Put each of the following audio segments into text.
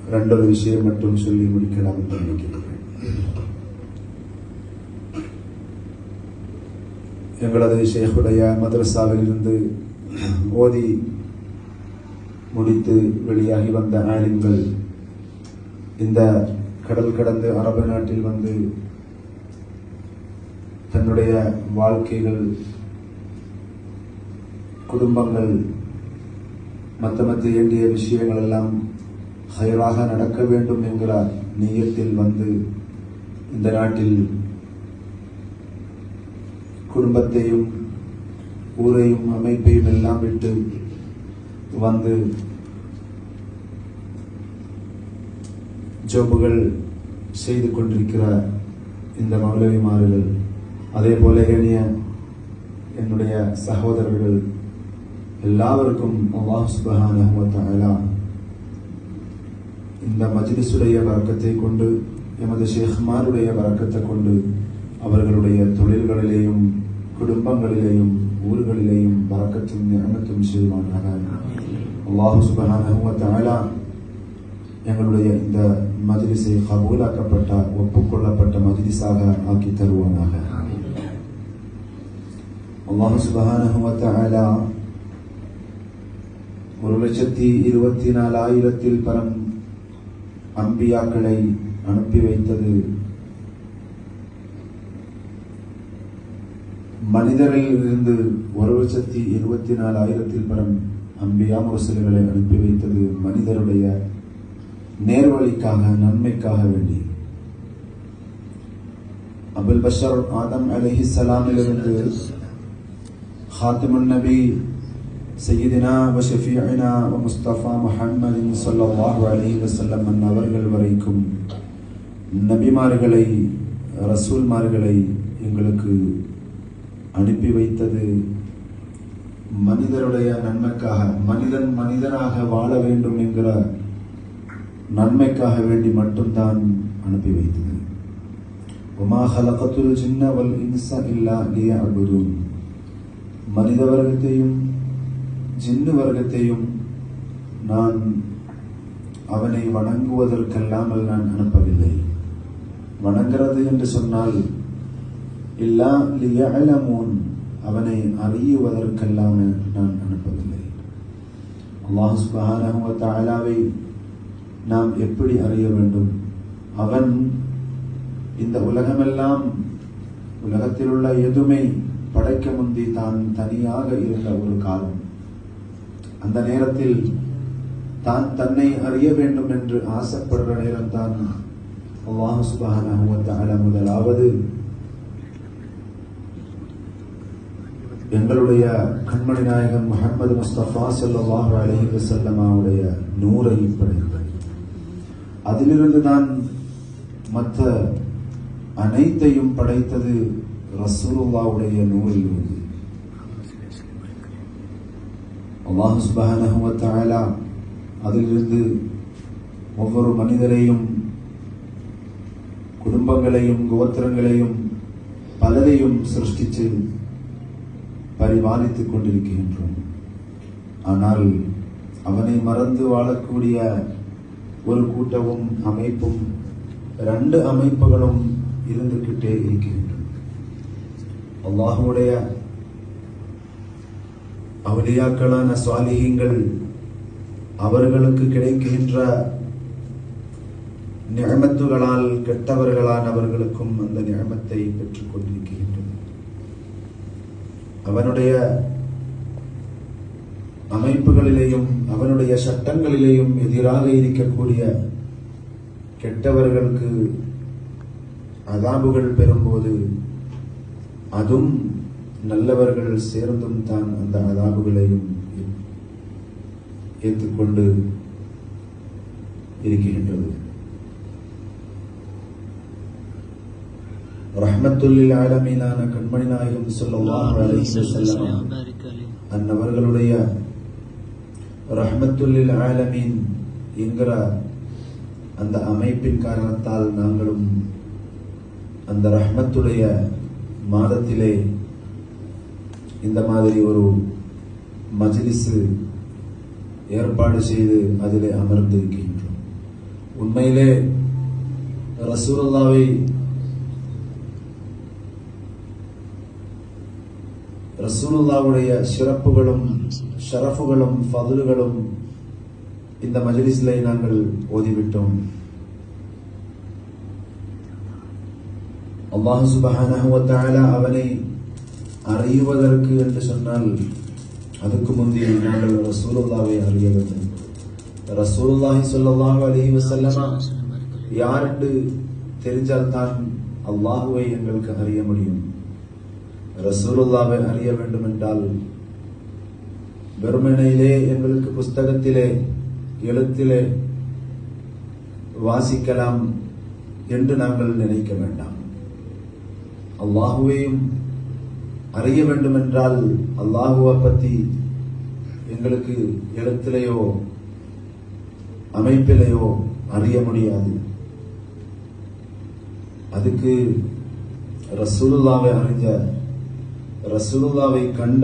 ரெண்டொரு விஷயம் மட்டும் சொல்லி முடிக்கலாம் என்று நினைக்கிறேன் எங்களது ஷேഖுடைய மதரசாவில் இருந்து ஓதி முடித்து வெளியாகி வந்த ஆலிம்கள் இந்த கடல் கடந்து அரபு நாட்டில் வந்து தன்னுடைய வாழ்க்கைகள் குடும்பங்கள் மற்ற மற்ற வேண்டிய விஷயங்கள் எல்லாம் ஹைராக நடக்க வேண்டும் என்கிற நீயத்தில் வந்து இந்த நாட்டில் குடும்பத்தையும் ஊரையும் அமைப்பையும் எல்லாம் விட்டு வந்து ஜோபுகள் செய்து கொண்டிருக்கிற இந்த மௌலவிமார்கள் அதே போல ஏனைய என்னுடைய சகோதரர்கள் எல்லாருக்கும் அல்லாஹ் சுபஹானஹு வ தஆலா இந்த மஜ்லிஸுடைய வரக்கத்தை கொண்டு எமது ஷேഖ்மாருடைய வரக்கத்தை கொண்டு அவர்களுடைய தொழில்களிலேயும் குடும்பங்களிலேயும் ஊர்களிலேயும் வரக்கத்தும் நியமத்தும் செய்வானாக அல்லாஹ் சுபஹானஹு வ தஆலா எங்களுடைய இந்த மஜ்லிஸை கபூலாக்கப்பட்ட ஒப்புக்கொள்ளப்பட்ட மஜ்லிஸாக ஆக்கி தருவானாக அல்லாஹ் சுபஹானஹு வ தஆலா ஒரு லட்சத்தி இருபத்தி நாலாயிரத்தில் பரம் அம்பியாக்களை அனுப்பி வைத்தது மனிதரில் இருந்து ஒரு லட்சத்தி இருபத்தி நாலாயிரத்தில் பரம் அம்பியா முரசல்களை அனுப்பி வைத்தது மனிதருடைய நேர்வழிக்காக நன்மைக்காக வேண்டி அபுல் பஷர் ஆதம் அலஹி சலாமிலிருந்து ஹாத்திமுன் நபி சையதினா வ ஷஃபீனா வ முஸ்தபா முஹம்மதின் ஸல்லல்லாஹு அலைஹி வஸல்லம் அவர்கள் வரைக்கும் நபிமார்களை ரசூல்மார்களை எங்களுக்கு அனுப்பி வைத்தது மனிதருடைய நன்மைக்காக மனிதன் மனிதனாக வாழ வேண்டும் என்கிற நன்மைக்காக வேண்டி மட்டும்தான் அனுப்பி வைத்தது உமா ஹலகத்துல் ஜின்ன வல் இன்ச இல்லா லியஅபுதுன் மனித வர்க்கத்தையும் ஜின்னு வர்க்கத்தையும் நான் அவனை வணங்குவதற்கல்லாமல் நான் அனுப்பவில்லை வணங்குறது என்று சொன்னால் இல்லா லியஅலமூன் அவனை அறியுவதற்கல்லாமல் நான் அனுப்பவில்லை அல்லாஹ் சுப்ஹானஹு வ தஆலாவை நாம் எப்படி அறிய வேண்டும் அவன் இந்த உலகமெல்லாம் உலகத்தில் உள்ள எதுவுமே படைக்க முந்தி தான் தனியாக இருந்த ஒரு காலம் அந்த நேரத்தில் தான் தன்னை அறிய வேண்டும் என்று ஆசைப்படுற நேரம்தான் அல்லாஹ் சுபஹானஹு வ தஆலா முதலாவது எங்களுடைய கண்மணி நாயகன் முகமது முஸ்தபா ஸல்லல்லாஹு அலைஹி வஸல்லமாவுடைய நூரை படைத்தார் அதிலிருந்து தான் மற்ற அனைத்தையும் படைத்தது ரசூலுல்லாவுடைய நூலில் இருந்து அல்லாஹ் சுப்ஹானஹு வ தஆலா அதிலிருந்து ஒவ்வொரு மனிதரையும் குடும்பங்களையும் கோத்திரங்களையும் பலரையும் சிருஷ்டித்து பரிபாலித்துக் கொண்டிருக்கின்றோம் ஆனால் அவனை மறந்து வாழக்கூடிய ஒரு கூட்டமும் அமைப்பும் ரெண்டு அமைப்புகளும் இருந்துகிட்டே இருக்கின்றன அல்லாஹுடைய அவலியாக்களான சுவாலிகங்கள் அவர்களுக்கு கிடைக்கின்ற நியமத்துகளால் கெட்டவர்களானவர்களுக்கும் அந்த நியமத்தை பெற்றுக் கொண்டிருக்கின்றனர் அவனுடைய அமைப்புகளிலேயும் அவனுடைய சட்டங்களிலேயும் எதிராக இருக்கக்கூடிய கெட்டவர்களுக்கு அதாபுகள் பெறும்போது அதுவும் நல்லவர்கள் சேர்ந்தும் தான் அந்த அதாபுகளையும் ஏற்றுக்கொண்டு இருக்கின்றது ரஹ்மத்துல்லில் ஆலமீனான கண்மணி நாயகம் ஸல்லல்லாஹு அலைஹி வஸல்லம் அன்னவர்களுடைய ரஹ்மத்துல்லில் ஆலமீன் என்கிற அந்த அமைப்பின் காரணத்தால் நாங்களும் அந்த ரஹ்மத்துடைய மாதத்திலே இந்த மாதிரி ஒரு மஜ்லிஸ் ஏற்பாடு செய்து அதிலே அமர்ந்திருக்கின்றோம் உண்மையிலே ரசூலுல்லாவை ரசூலுல்லாவுடைய சிறப்புகளும் ஷரஃபுகளும் ஃபதுலுகளும் இந்த மஜலிஸிலே நாங்கள் ஓதிவிட்டோம் அல்லாஹு சுபஹானஹு வ தஆலா அவனை அறிவதற்கு என்று சொன்னால் அதுக்கு முந்தைய நாங்கள் ரசூலுல்லாவை அறிய வேண்டும் ரசூலுல்லாஹி ஸல்லல்லாஹு அலைஹி வஸல்லம யார் என்று தெரிஞ்சால்தான் அல்லாஹுவை எங்களுக்கு அறிய முடியும் ரசூலுல்லாவை அறிய வேண்டும் என்றால் வெறுமனையிலே எங்களுக்கு புஸ்தகத்திலே எழுத்திலே வாசிக்கலாம் என்று நாங்கள் நினைக்க வேண்டாம் அல்லாஹுவையும் அறிய வேண்டும் என்றால் அல்லாஹுவை பற்றி எங்களுக்கு எழுத்திலேயோ அமைப்பிலேயோ அறிய முடியாது அதுக்கு ரசூலுல்லாவை அறிஞ்ச ரசூலுல்லாவை கண்ட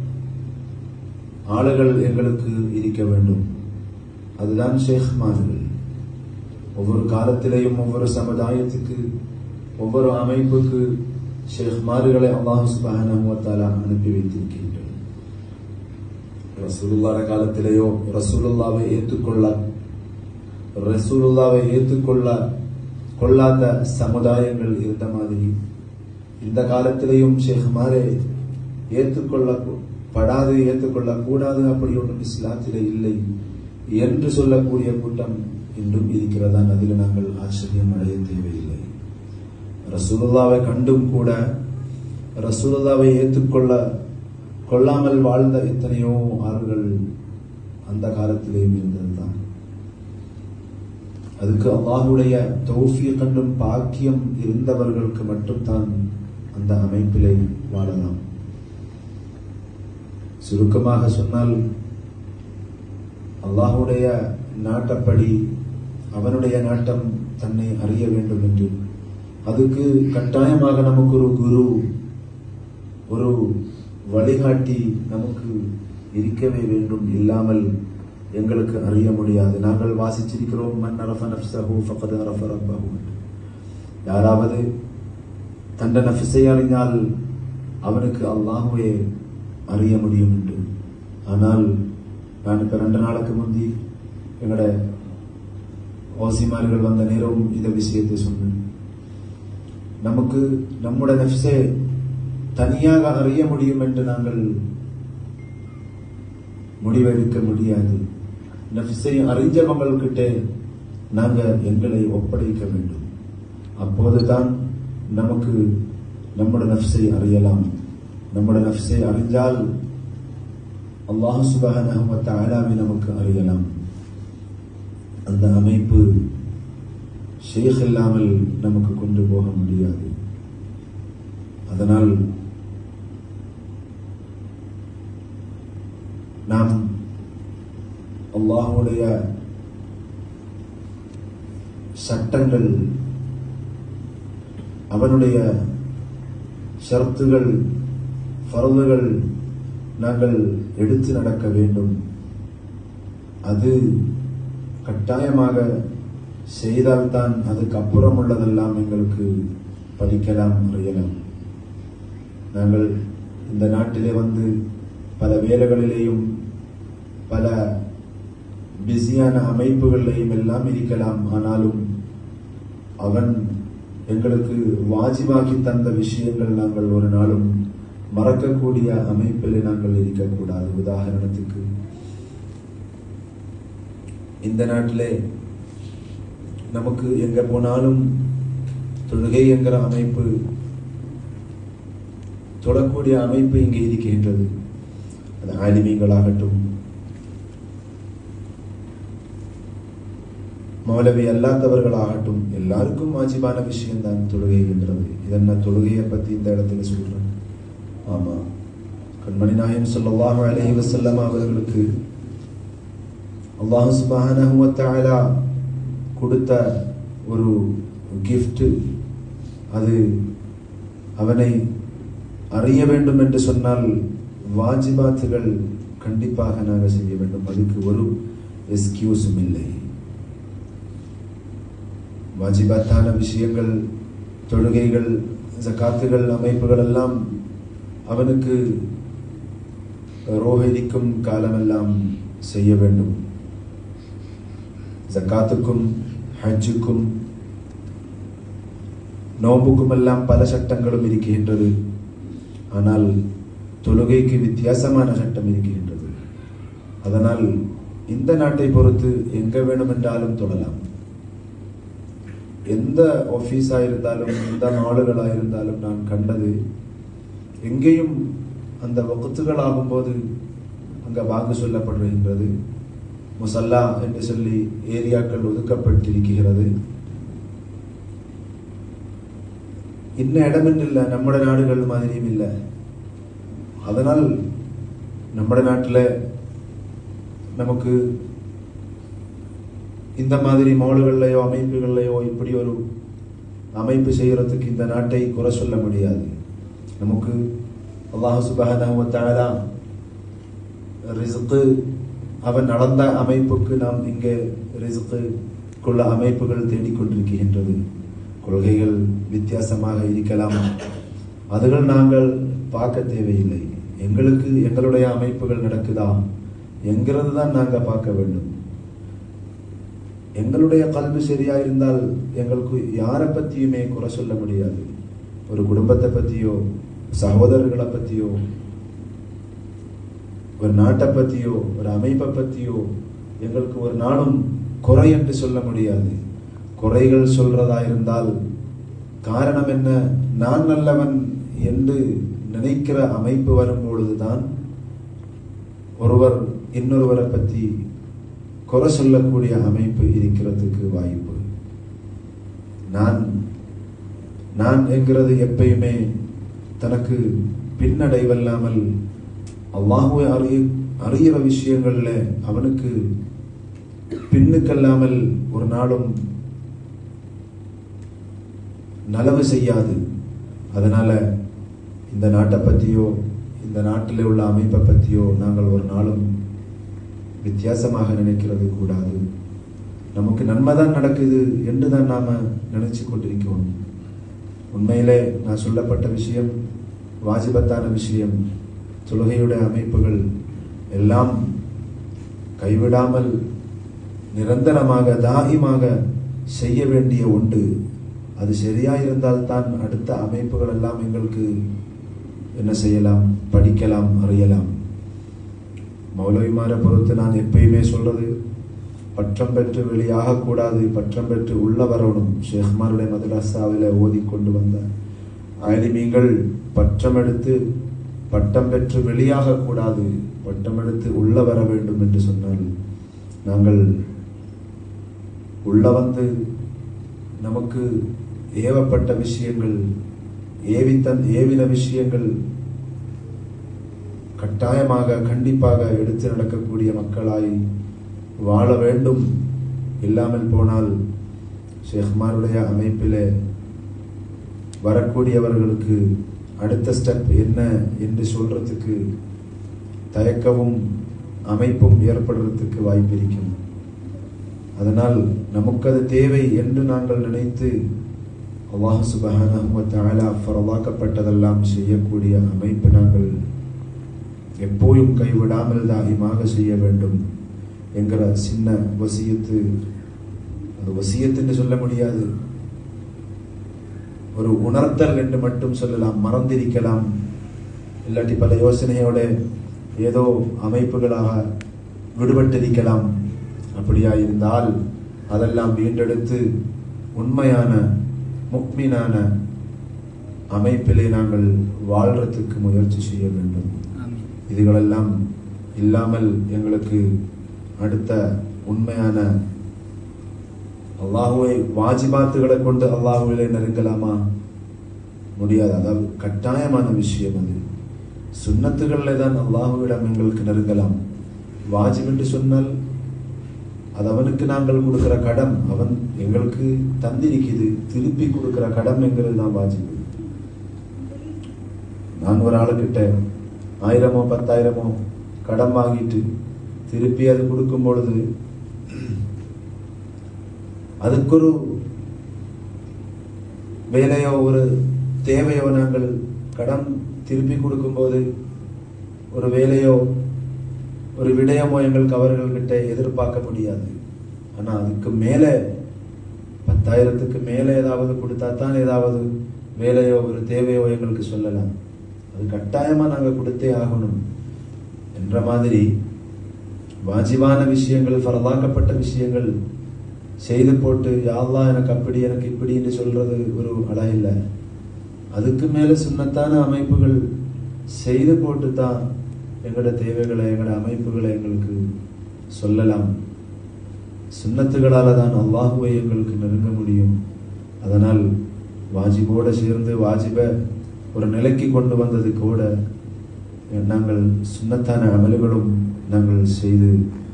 ஆளுகள் எங்களுக்கு இருக்க வேண்டும் அதுதான் ஷேக்மார்கள் ஒவ்வொரு காலத்திலேயும் ஒவ்வொரு சமுதாயத்துக்கு ஒவ்வொரு அமைப்புக்கு ஷேக்மார்களை அல்லாஹு சுபஹானஹு வ தஆலா அனுப்பி வைத்திருக்கின்றார் ரசூலுல்லாஹ் காலத்திலேயோ ரசூலுல்லாவை ஏற்றுக்கொள்ள ரசூலுல்லாவை ஏற்றுக்கொள்ள கொள்ளாத சமுதாயங்கள் இருந்த மாதிரி இந்த காலத்திலேயும் ஷேக்மாரை ஏற்றுக்கொள்ள படாது ஏற்றுக்கொள்ள கூடாது அப்படி ஒன்றும் இஸ்லாத்திலே இல்லை என்று சொல்லக்கூடிய கூட்டம் இன்றும் இருக்கிறதா அதில் நாங்கள் ஆச்சரியம் அடைய தேவையில்லை ரசூலுல்லாவை கண்டும் கூட ரசூலுல்லாவை ஏற்றுக்கொள்ள கொள்ளாமல் வாழ்ந்த எத்தனையோ ஆறுகள் அந்த காலத்திலேயும் இருந்ததுதான் அதுக்கு அல்லாஹுடைய தௌஃபிய கண்டும் பாக்கியம் இருந்தவர்களுக்கு மட்டும்தான் அந்த அமைப்பிலே வாழலாம் சுருக்கமாக சொன்னால் அல்லாஹுடைய நாட்டப்படி அவனுடைய நாட்டம் தன்னை அறிய வேண்டும் என்று அதுக்கு கட்டாயமாக நமக்கு ஒரு குரு ஒரு வழிகாட்டி நமக்கு இருக்கவே வேண்டும் இல்லாமல் எங்களுக்கு அறிய முடியாது நாங்கள் வாசிச்சிருக்கிறோம் மன் அரஃப நஃப்ஸஹு ஃபகத் அரஃப ரப்பஹு யாராவது தண்ட நஃப்ஸை அறிஞால் அவனுக்கு அல்லாஹுவே அறிய முடியும் என்று ஆனால் நான் இப்போ ரெண்டு நாளுக்கு முந்தி எங்களோட ஓசிமார்கள் வந்த நேரம் இந்த விஷயத்தை சொன்னேன் நமக்கு நம்முடைய நெஃப்ஸை தனியாக அறிய முடியும் என்று நாங்கள் முடிவெடுக்க முடியாது நெஃப்ஸை அறிஞ்சவங்கள்கிட்ட நாங்கள் எங்களை ஒப்படைக்க வேண்டும் அப்போதுதான் நமக்கு நம்முடைய நஃப்ஸை அறியலாம் நம்முடைய நஃப்ஸை அறிஞ்சால் அல்லாஹ் சுபஹானஹு வ தஆலாவை நமக்கு அறியலாம் அந்த அமைப்பு ஷேக் இல்லாமல் நமக்கு கொண்டு போக முடியாது அதனால் நாம் அல்லாஹுடைய சட்டங்கள் அவனுடைய ஷர்த்துகள் ஃபர்துகள் நாங்கள் எடுத்து நடக்க வேண்டும் அது கட்டாயமாக செய்தால்தான் அதுக்கு அப்புறம் உள்ளதெல்லாம் எங்களுக்கு படிக்கலாம் அறியலாம் நாங்கள் இந்த நாட்டிலே வந்து பல வேலைகளிலேயும் பல பிஸியான அமைப்புகளிலேயும் எல்லாம் இருக்கலாம் ஆனாலும் அவன் எங்களுக்கு வாஜிபாக்கி தந்த விஷயங்கள் நாங்கள் ஒரு நாளும் மறக்கக்கூடிய அமைப்பில் நாங்கள் இருக்கக்கூடாது உதாரணத்துக்கு இந்த நாட்டிலே நமக்கு எங்க போனாலும் தொழுகை என்கிற அமைப்பு தொடக்கூடிய அமைப்பு இங்கே இருக்கின்றது அது ஆலிமீங்களாகட்டும் மௌலவி அல்லாதவர்களாகட்டும் எல்லாருக்கும் வாஜிபான விஷயம்தான் தொழுகை என்றது இதென்ன தொழுகையை பத்தி இந்த இடத்துல சொல்றேன் ஆமா கண்மணி நாயம் ஸல்லல்லாஹு அலைஹி வஸல்லம் அவர்களுக்கு அல்லாஹ் சுப்ஹானஹு வ தஆலா கொடுத்த ஒரு கிஃப்ட் அது அவனை அறிய வேண்டும் என்று சொன்னால் வாஜிபாத்துகள் கண்டிப்பாக நாங்கள் செய்ய வேண்டும் அதுக்கு ஒரு எஸ்கியூஸும் இல்லை வாஜிபாத்தான விஷயங்கள் தொழுகைகள் ஜகாத்துகள் அமைப்புகள் எல்லாம் அவனுக்கு ரோஹிதிக்கும் காலமெல்லாம் செய்ய வேண்டும் ஜக்காத்துக்கும் ஹஜ்ஜுக்கும் நோம்புக்கும் எல்லாம் பல சட்டங்களும் இருக்கின்றது ஆனால் தொழுகைக்கு வித்தியாசமான சட்டம் இருக்கின்றது அதனால் இந்த நாட்டை பொறுத்து எங்க வேண்டுமென்றாலும் தொழலாம் எந்த ஆஃபீஸா இருந்தாலும் எந்த நாடுகளா இருந்தாலும் நான் கண்டது எங்கேயும் அந்த வகுத்துகள் ஆகும்போது அங்க வாங்க சொல்லப்படுகின்றது முசல்லா என்று சொல்லி ஏரியாக்கள் ஒதுக்கப்பட்டிருக்கிறது இன்ன இடமென்றில்லை நம்முடைய நாடுகள் மாதிரியும் இல்லை அதனால் நம்முடைய நாட்டில் நமக்கு இந்த மாதிரி மாடுகள்லையோ அமைப்புகள்லையோ இப்படி ஒரு அமைப்பு செய்யறதுக்கு இந்த நாட்டை குறை சொல்ல முடியாது நமக்கு அல்லாஹ் சுபஹானஹு தஆலா ரிஸ்க் அவன் நடந்த அமைப்புக்கு நாம் இங்கே ரிஸ்க்குள்ள அமைப்புகள் தேடிக்கொண்டிருக்கின்றது கொள்கைகள் வித்தியாசமாக இருக்கலாம் அதுகள் நாங்கள் பார்க்க தேவையில்லை எங்களுக்கு எங்களுடைய அமைப்புகள் நடக்குதா என்கிறது தான் நாங்கள் பார்க்க வேண்டும் எங்களுடைய கல்வி சரியா இருந்தால் எங்களுக்கு யாரை பற்றியுமே குறை சொல்ல முடியாது ஒரு குடும்பத்தை பற்றியோ சகோதரர்களை பற்றியோ ஒரு நாட்டை பற்றியோ ஒரு அமைப்பை பற்றியோ எங்களுக்கு ஒரு நாளும் குறை என்று சொல்ல முடியாது குறைகள் சொல்றதா இருந்தால் காரணம் என்ன நான் நல்லவன் என்று நினைக்கிற அமைப்பு வரும் பொழுதுதான் ஒருவர் இன்னொருவரை பற்றி குறை சொல்லக்கூடிய அமைப்பு இருக்கிறதுக்கு வாய்ப்பு நான் நான் என்கிறது எப்பயுமே தனக்கு பின்னடைவல்லாமல் அல்லாஹுவை அறிய அறியிற விஷயங்கள்ல அவனுக்கு பின்னுக்கல்லாமல் ஒரு நாளும் நலவு செய்யாது அதனால இந்த நாட்டை பற்றியோ இந்த நாட்டில் உள்ள அமைப்பை பற்றியோ நாங்கள் ஒரு நாளும் வித்தியாசமாக நினைக்கிறது கூடாது நமக்கு நன்மை தான் நடக்குது என்று தான் நாம நினைச்சு கொண்டிருக்கிறோம் உண்மையிலே நான் சொல்லப்பட்ட விஷயம் வாஜிபத்தான விஷயம் தொழுகையுடைய அமைப்புகள் எல்லாம் கைவிடாமல் நிரந்தரமாக தாயிமாக செய்ய வேண்டிய உண்டு அது சரியா இருந்தால் தான் அடுத்த அமைப்புகள் எல்லாம் எங்களுக்கு என்ன செய்யலாம் படிக்கலாம் அறியலாம் மௌலவிமாரை பொறுத்து நான் எப்பயுமே சொல்றது பற்றம் பெற்று வெளியாக கூடாது பற்றம் பெற்று உள்ள வரணும் ஷேக்மாருடைய மதரசாவில் ஓதி கொண்டு வந்த ஆலிமீங்கள் பற்றம் எடுத்து பட்டம் பெற்று வெளியாக கூடாது பட்டம் எடுத்து உள்ள வர வேண்டும் என்று சொன்னால் நாங்கள் உள்ள வந்து நமக்கு ஏவப்பட்ட விஷயங்கள் ஏவித்தன் ஏவின விஷயங்கள் கட்டாயமாக கண்டிப்பாக எடுத்து நடக்கக்கூடிய மக்களாய் வாழ வேண்டும் இல்லாமல் போனால் ஷேக்மாருடைய அமைப்பிலே வரக்கூடியவர்களுக்கு அடுத்த ஸ்டெப் என்ன என்று சொல்றதுக்கு தயக்கமும் அமைப்பும் ஏற்படுறதுக்கு வாய்ப்பிருக்கும் அதனால் நமக்கு அது தேவை என்று நாங்கள் நினைத்து அல்லாஹ் சுபஹானஹு வ தஆலா ஃபரலாக்கப்பட்டதெல்லாம் செய்யக்கூடிய அமைப்பு நாங்கள் எப்போயும் கைவிடாமல் தாயிமாக செய்ய வேண்டும் என்கிற சின்ன வசியத்து அது வசியத்துன்னு சொல்ல முடியாது ஒரு உணர்த்தல் என்று மட்டும் சொல்லலாம் மறந்திருக்கலாம் இல்லாட்டி பல யோசனையோட ஏதோ அமைப்புகளாக விடுபட்டிருக்கலாம் அப்படியா இருந்தால் அதெல்லாம் வீண்டெடுத்து உண்மையான முக்மீனான அமைப்பிலே நாங்கள் வாழ்றதுக்கு முயற்சி செய்ய வேண்டும் ஆமீன் இதுகளெல்லாம் இல்லாமல் எங்களுக்கு அடுத்த உண்மையான அல்லாஹுவை வாஜிபாத்துகளை கொண்டு அல்லாஹுவிலே நெருங்கலாமா முடியாது அதாவது கட்டாயமான விஷயம் அது சுன்னத்துகளிலே தான் அல்லாஹுவிடம் எங்களுக்கு நெருங்கலாம் வாஜிப் என்று சொன்னால் அது அவனுக்கு நாங்கள் கொடுக்கிற கடம் அவன் எங்களுக்கு தந்திருக்குது திருப்பி கொடுக்கிற கடம் என்கிறது தான் வாஜிப் நான் ஒரு ஆளுக்கிட்ட ஆயிரமோ பத்தாயிரமோ கடன் வாங்கிட்டு திருப்பி அது கொடுக்கும் பொழுது அதுக்கொரு வேலையோ ஒரு தேவையோ நாங்கள் கடன் திருப்பி கொடுக்கும்போது ஒரு வேலையோ ஒரு விடயமோ எங்களுக்கு அவர்கள்கிட்ட எதிர்பார்க்க முடியாது ஆனா அதுக்கு மேலே பத்தாயிரத்துக்கு மேலே ஏதாவது கொடுத்தா தான் ஏதாவது வேலையோ ஒரு தேவையோ எங்களுக்கு சொல்லலாம் அது கட்டாயமா நாங்க கொடுத்தே ஆகணும் என்ற மாதிரி வாஜிபான விஷயங்கள் ஃபரதாக்கப்பட்ட விஷயங்கள் செய்து போட்டு யாழ்லா எனக்கு அப்படி எனக்கு இப்படி என்று சொல்றது ஒரு அழகில்லை அதுக்கு மேல சுண்ணத்தான அமைப்புகள் செய்து போட்டு தான் எங்களோட தேவைகளை எங்களோட அமைப்புகளை எங்களுக்கு சொல்லலாம் சுண்ணத்துகளால தான் அல்லாஹுவை எங்களுக்கு நெருங்க முடியும் அதனால் வாஜிபோட சேர்ந்து வாஜிப ஒரு நிலைக்கு கொண்டு வந்தது கூட நாங்கள் சுண்ணத்தான அமல்களும் நாங்கள் செய்து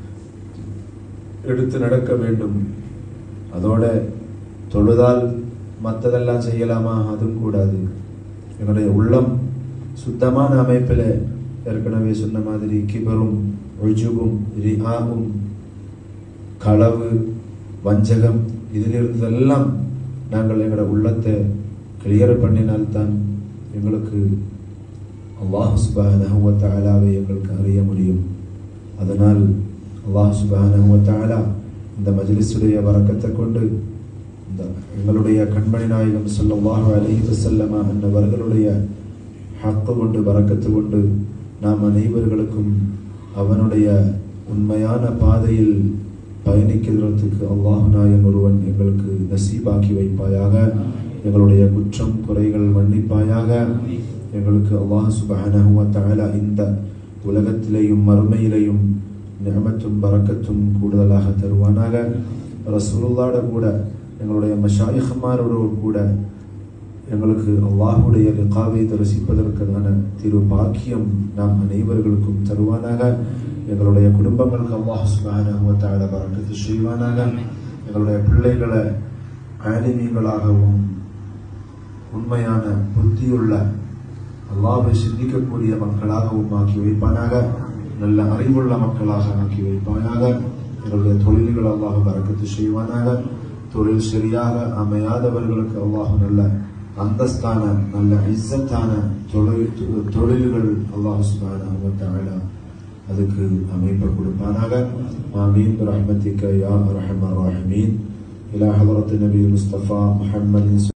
எடுத்து நடக்க வேண்டும் அதோட தொழுதால் மற்றதெல்லாம் செய்யலாமா அதுவும் கூடாது எங்களுடைய உள்ளம் சுத்தமான அமைப்பில் ஏற்கனவே சொன்ன மாதிரி கிபரும் ஒழுஜுகும் ரிஆவும் களவு வஞ்சகம் இதிலிருந்தெல்லாம் நாங்கள் எங்களோட உள்ளத்தை கிளியர் பண்ணினால்தான் எங்களுக்கு அல்லாஹ் சுபானஹு வ தஆலாவை எங்களுக்கு அறிய முடியும் அதனால் அல்லாஹ் சுபானஹு வ தஆலா இந்த மஜ்லிஸுடைய வரக்கத்தை கொண்டு இந்த எங்களுடைய கண்மணி நாயகம் ஸல்லல்லாஹு அலைஹி வஸல்லம அன்னவர்களுடைய ஹக்கு கொண்டு வரக்கத்து கொண்டு நாம் அனைவர்களுக்கும் அவனுடைய உண்மையான பாதையில் பயணிக்கிறதுக்கு அல்லாஹ் நாயன் ஒருவன் எங்களுக்கு நசீபாக்கி வைப்பாயாக எங்களுடைய குற்றம் குறைகள் மன்னிப்பாயாக எங்களுக்கு அல்லாஹ் சுபஹானஹு வ தஆலா இந்த உலகத்திலேயும் மறுமையிலேயும் நியமத்தும் பரக்கத்தும் கூடுதலாக தருவானாக ரசூலுல்லாட கூட எங்களுடைய மஷாயிஹமாரோடு கூட எங்களுக்கு அல்லாஹுடைய லிகாவை தரிசிப்பதற்கான திரு பாக்கியம் நாம் அனைவர்களுக்கும் தருவானாக எங்களுடைய குடும்பங்களுக்கு அல்லாஹ் சுபஹானஹு வ தஆலா பரக்கத்து செய்வானாக எங்களுடைய பிள்ளைகளை ஆலிமீங்களாகவும் உண்மையான புத்தியுள்ள அல்லாஹ்வை சிந்திக்கக்கூடிய மக்களாகவும் ஆக்கி வைப்பானாக நல்ல அறிவுள்ள மக்களாக ஆக்கி வைப்பானாக எங்களுடைய தொழில்கள் அல்லாஹ் பறக்கத்து செய்வானாக தொழில் சரியாக அமையாதவர்களுக்கு அல்லாஹ் நல்ல அந்தஸ்தான நல்ல இஸ்ஸத்தான தொழில் தொழில்கள் அல்லாஹ் சுப்ஹானஹு வ தஆலா அதுக்கு அமைப்பை கொடுப்பானாக ஆமீன் برحمتك يا ارحم الراحمين الى حضره النبي المصطفى محمد